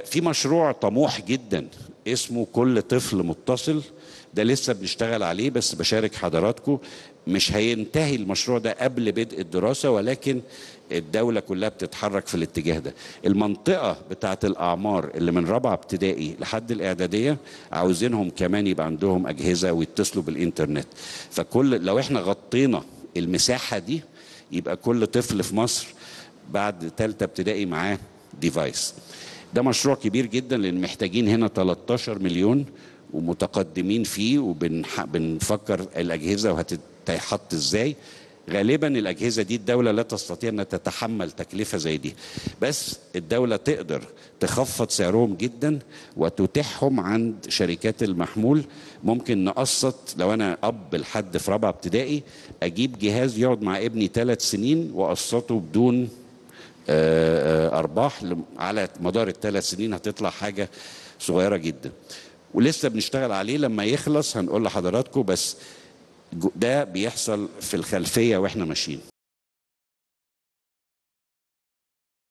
في مشروع طموح جدا اسمه كل طفل متصل ده لسه بنشتغل عليه بس بشارك حضراتكم مش هينتهي المشروع ده قبل بدء الدراسة ولكن الدولة كلها بتتحرك في الاتجاه ده المنطقة بتاعت الأعمار اللي من رابعة ابتدائي لحد الإعدادية عاوزينهم كمان يبقى عندهم أجهزة ويتصلوا بالإنترنت فكل لو احنا غطينا المساحة دي يبقى كل طفل في مصر بعد ثالثة ابتدائي معاه ديفايس ده مشروع كبير جدا لان محتاجين هنا 13 مليون ومتقدمين فيه وبنفكر الاجهزه وهتتحط ازاي غالبا الاجهزه دي الدوله لا تستطيع ان تتحمل تكلفه زي دي بس الدوله تقدر تخفض سعرهم جدا وتتيحهم عند شركات المحمول ممكن نقسط لو انا اب لحد في رابعه ابتدائي اجيب جهاز يقعد مع ابني ثلاث سنين واقسطه بدون ارباح على مدار الثلاث سنين هتطلع حاجه صغيره جدا ولسه بنشتغل عليه لما يخلص هنقول لحضراتكم بس ده بيحصل في الخلفيه واحنا ماشيين